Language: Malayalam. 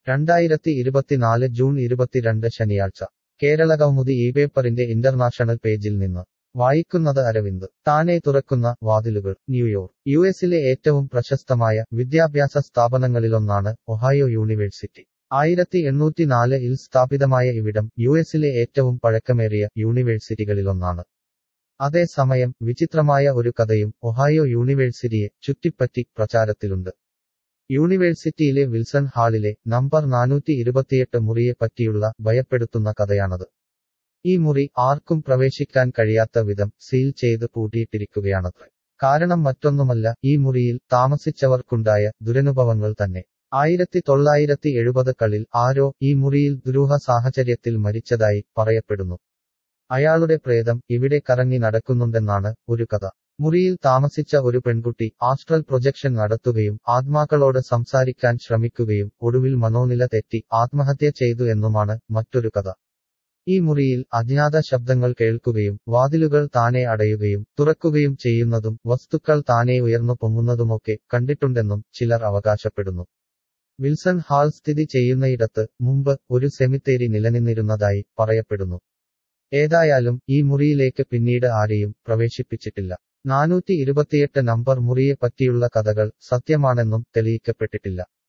രണ്ടായിരത്തി ഇരുപത്തിനാല് ജൂൺ ഇരുപത്തിരണ്ട് ശനിയാഴ്ച കേരള കൗമുദി ഈ പേപ്പറിന്റെ ഇന്റർനാഷണൽ പേജിൽ നിന്ന് വായിക്കുന്നത് അരവിന്ദ് താനെ തുറക്കുന്ന വാതിലുകൾ ന്യൂയോർക്ക് യു എസിലെ ഏറ്റവും പ്രശസ്തമായ വിദ്യാഭ്യാസ സ്ഥാപനങ്ങളിലൊന്നാണ് ഒഹായോ യൂണിവേഴ്സിറ്റി ആയിരത്തി എണ്ണൂറ്റിനാല് ഇൽ സ്ഥാപിതമായ ഇവിടം യു എസിലെ ഏറ്റവും പഴക്കമേറിയ യൂണിവേഴ്സിറ്റികളിലൊന്നാണ് അതേസമയം വിചിത്രമായ ഒരു കഥയും ഒഹായോ യൂണിവേഴ്സിറ്റിയെ ചുറ്റിപ്പറ്റി പ്രചാരത്തിലുണ്ട് യൂണിവേഴ്സിറ്റിയിലെ വിൽസൺ ഹാളിലെ നമ്പർ നാനൂറ്റി ഇരുപത്തിയെട്ട് മുറിയെ പറ്റിയുള്ള ഭയപ്പെടുത്തുന്ന കഥയാണത് ഈ മുറി ആർക്കും പ്രവേശിക്കാൻ കഴിയാത്ത വിധം സീൽ ചെയ്ത് പൂട്ടിയിട്ടിരിക്കുകയാണത്രേ കാരണം മറ്റൊന്നുമല്ല ഈ മുറിയിൽ താമസിച്ചവർക്കുണ്ടായ ദുരനുഭവങ്ങൾ തന്നെ ആയിരത്തി തൊള്ളായിരത്തി എഴുപതുകളിൽ ആരോ ഈ മുറിയിൽ ദുരൂഹ സാഹചര്യത്തിൽ മരിച്ചതായി പറയപ്പെടുന്നു അയാളുടെ പ്രേതം ഇവിടെ കറങ്ങി നടക്കുന്നുണ്ടെന്നാണ് ഒരു കഥ മുറിയിൽ താമസിച്ച ഒരു പെൺകുട്ടി ആസ്ട്രൽ പ്രൊജക്ഷൻ നടത്തുകയും ആത്മാക്കളോട് സംസാരിക്കാൻ ശ്രമിക്കുകയും ഒടുവിൽ മനോനില തെറ്റി ആത്മഹത്യ ചെയ്തു എന്നുമാണ് മറ്റൊരു കഥ ഈ മുറിയിൽ അജ്ഞാത ശബ്ദങ്ങൾ കേൾക്കുകയും വാതിലുകൾ താനെ അടയുകയും തുറക്കുകയും ചെയ്യുന്നതും വസ്തുക്കൾ താനെ ഉയർന്നു പൊങ്ങുന്നതുമൊക്കെ കണ്ടിട്ടുണ്ടെന്നും ചിലർ അവകാശപ്പെടുന്നു വിൽസൺ ഹാൾ സ്ഥിതി ചെയ്യുന്നയിടത്ത് മുമ്പ് ഒരു സെമിത്തേരി നിലനിന്നിരുന്നതായി പറയപ്പെടുന്നു ഏതായാലും ഈ മുറിയിലേക്ക് പിന്നീട് ആരെയും പ്രവേശിപ്പിച്ചിട്ടില്ല നാനൂറ്റി ഇരുപത്തിയെട്ട് നമ്പർ മുറിയെ പറ്റിയുള്ള കഥകൾ സത്യമാണെന്നും തെളിയിക്കപ്പെട്ടിട്ടില്ല